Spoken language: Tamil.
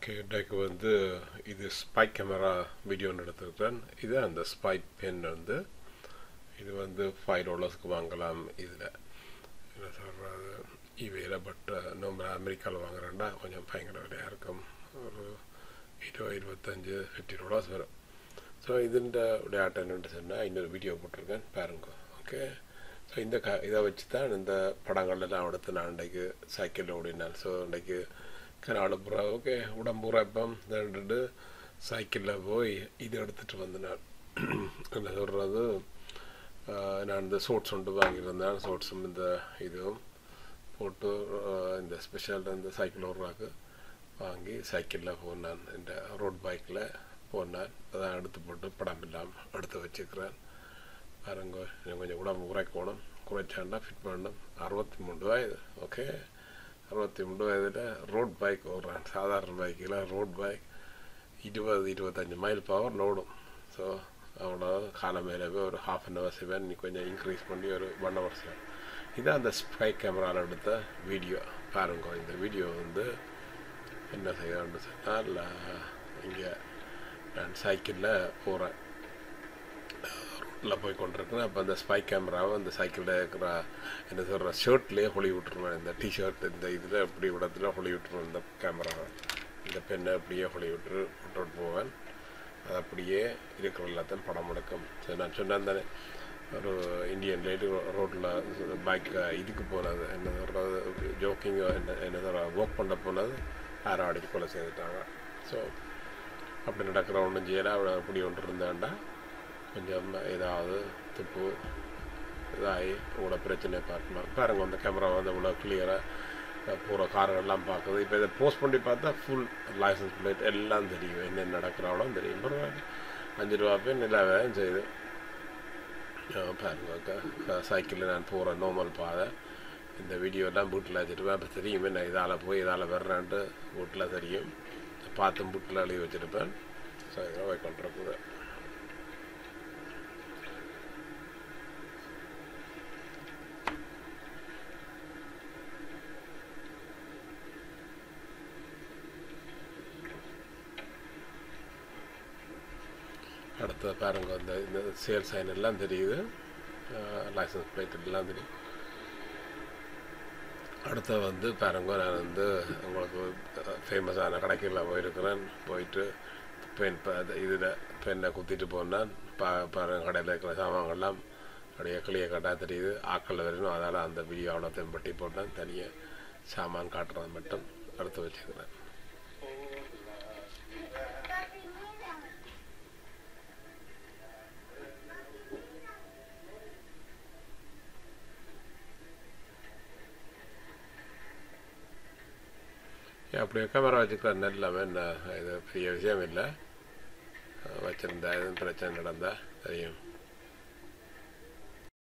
ஓகே இன்றைக்கு வந்து இது ஸ்பை கேமரா வீடியோன்னு எடுத்துருக்கேன் இது அந்த ஸ்பை பென் வந்து இது வந்து ஃபைவ் டாலர்ஸ்க்கு வாங்கலாம் இதில் என்ன சொல்கிறது இவையில் பட் நம்ம அமெரிக்காவில் வாங்குறேன்னா கொஞ்சம் பயங்கர விலையாக இருக்கும் ஒரு இருபது இருபத்தஞ்சு ஃபிஃப்டி டாலர்ஸ் வரும் ஸோ இதுன்ற விளையாட்டு என்னென்னு சொன்னால் இன்னொரு வீடியோ போட்டிருக்கேன் பாருங்க ஓகே ஸோ இந்த க இதை வச்சு தான் இந்த படங்கள்லாம் எடுத்து நான் இன்றைக்கு சைக்கிளில் ஓடினேன் ஸோ இன்றைக்கு கனாடு பூரா ஓகே உடம்பூரா இப்போ ரெண்டு சைக்கிளில் போய் இது எடுத்துகிட்டு வந்தேன் என்ன சொல்கிறது நான் இந்த சோட்ஸ் ஒன்று வாங்கியிருந்தேன் சோட்ஸும் இந்த இதுவும் போட்டு இந்த ஸ்பெஷல் இந்த சைக்கிள் ஓடுறாக்கு வாங்கி சைக்கிளில் போனான் இந்த ரோட் பைக்கில் போனான் அதான் எடுத்து போட்டு படம் இல்லாமல் எடுத்து வச்சுக்கிறேன் பாருங்க எனக்கு கொஞ்சம் உடம்பு குறைக்கணும் குறைச்சாண்டா ஃபிட் பண்ணணும் அறுபத்தி மூணு வயது ஓகே அறுபத்தி மூணு வயதில் ரோட் பைக் ஓடுறான் சாதாரண பைக்கில் ரோட் பைக் இருபது இருபத்தஞ்சி மைல் பவர் லோடும் ஸோ அவ்வளோ காலம் மேலே போய் ஒரு ஹாஃப் அன் ஹவர் செவன் நீ கொஞ்சம் இன்க்ரீஸ் பண்ணி ஒரு ஒன் ஹவர் செவன் இதான் அந்த ஸ்பை கேமராவில் எடுத்த வீடியோ பாருங்க இந்த வீடியோ வந்து என்ன செய்யணும்னு சொன்னால் இங்கே நான் சைக்கிளில் போகிறேன் ரோட்டில் போய் கொண்டிருக்கிறேன் அப்போ அந்த ஸ்பை கேமராவை அந்த சைக்கிளில் இருக்கிற என்ன சொல்கிற ஷர்ட்லேயே ஹொலி விட்டுருவேன் இந்த டிஷர்ட் இந்த இதில் இப்படி விடத்தில் ஹொலி விட்டுருவேன் இந்த கேமராவை இந்த பெண்ணை அப்படியே ஹொலி விட்டு விட்டுட்டு போவேன் அது அப்படியே இருக்கிற எல்லாத்தையும் படம் எடுக்கும் சரி நான் சொன்னேன் தானே ஒரு இந்தியன் லேடி ரோட்டில் பைக் இதுக்கு போனது என்ன சொல்கிறது ஜோக்கிங் என்ன என்ன சொல்கிற ஒர்க் பண்ண போனது யாரோ அடிச்சு கொலை செய்துட்டாங்க ஸோ அப்படி நடக்கிற ஒன்றும் செய்யலை அவளை அப்படி ஒன்று இருந்தாண்டா கொஞ்சம் ஏதாவது துப்பு இதாகி உங்களோட பிரச்சனையை பார்க்கணும் பாருங்க அந்த கேமரா வந்து இவ்வளோ கிளியராக போகிற கார்கள்லாம் பார்க்குது இப்போ இதை போஸ்ட் பண்ணி பார்த்தா ஃபுல் லைசன்ஸ் பிளேட் எல்லாம் தெரியும் என்ன நடக்கிறவளோ தெரியும் பரவாயில்ல அஞ்சு ரூபா போய் நிலாவே செய்யுது பாருங்க சைக்கிளில் நான் போகிற நார்மல் பாதை இந்த வீடியோலாம் வீட்டில் வச்சுருப்பேன் அப்போ தெரியுமே நான் இதால் போய் இதால் வர்றேன்ட்டு வீட்டில் தெரியும் பார்த்து வீட்டில் எழுதி வச்சுருப்பேன் ஸோ இதெல்லாம் போய் கொண்டிருக்குது அடுத்த பாருங்க இந்த இந்த சேல் சைன் எல்லாம் தெரியுது லைசன்ஸ் பிளேட் எல்லாம் தெரியும் அடுத்த வந்து பாருங்க நான் வந்து உங்களுக்கு ஃபேமஸான கடைக்கில் போயிருக்கிறேன் போயிட்டு பென் இதில் பெண்ணை குத்திட்டு போனேன் பா பாருங்க கடையில் இருக்கிற சாமான்கள்லாம் அப்படியே கிளிய கட்டாக தெரியுது ஆக்கள் வரணும் அதால் அந்த வீடியோ அவ்வளோ தெம்பட்டி போட்டேன் தனியாக சாமான் காட்டுறது மட்டும் எடுத்து வச்சுக்கிறேன் அப்படியே கேமரா வச்சுக்கிறேன் நல்லாமே என்ன இது பெரிய விஷயம் இல்லை வச்சுருந்தா எதுவும் பிரச்சனை நடந்தால் தெரியும்